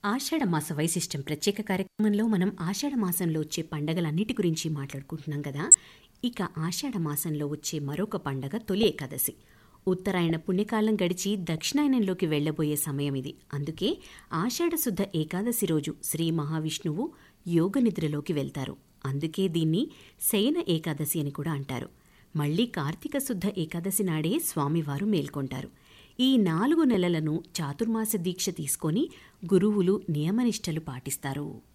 ఆషాఢ మాస వైశిష్టం ప్రత్యేక కార్యక్రమంలో మనం ఆషాఢ మాసంలో వచ్చే పండగలన్నిటి గురించి మాట్లాడుకుంటున్నాం కదా ఇక ఆషాఢ మాసంలో వచ్చే మరొక పండగ తొలి ఏకాదశి ఉత్తరాయణ పుణ్యకాలం గడిచి దక్షిణాయనంలోకి వెళ్లబోయే సమయం ఇది అందుకే ఆషాఢ శుద్ధ ఏకాదశి రోజు శ్రీ మహావిష్ణువు యోగ నిద్రలోకి వెళ్తారు అందుకే దీన్ని శయన ఏకాదశి అని కూడా అంటారు మళ్లీ కార్తీక శుద్ధ ఏకాదశి నాడే స్వామివారు మేల్కొంటారు ఈ నాలుగు నెలలను చాతుర్మాస దీక్ష తీసుకొని గురువులు నియమనిష్టలు పాటిస్తారు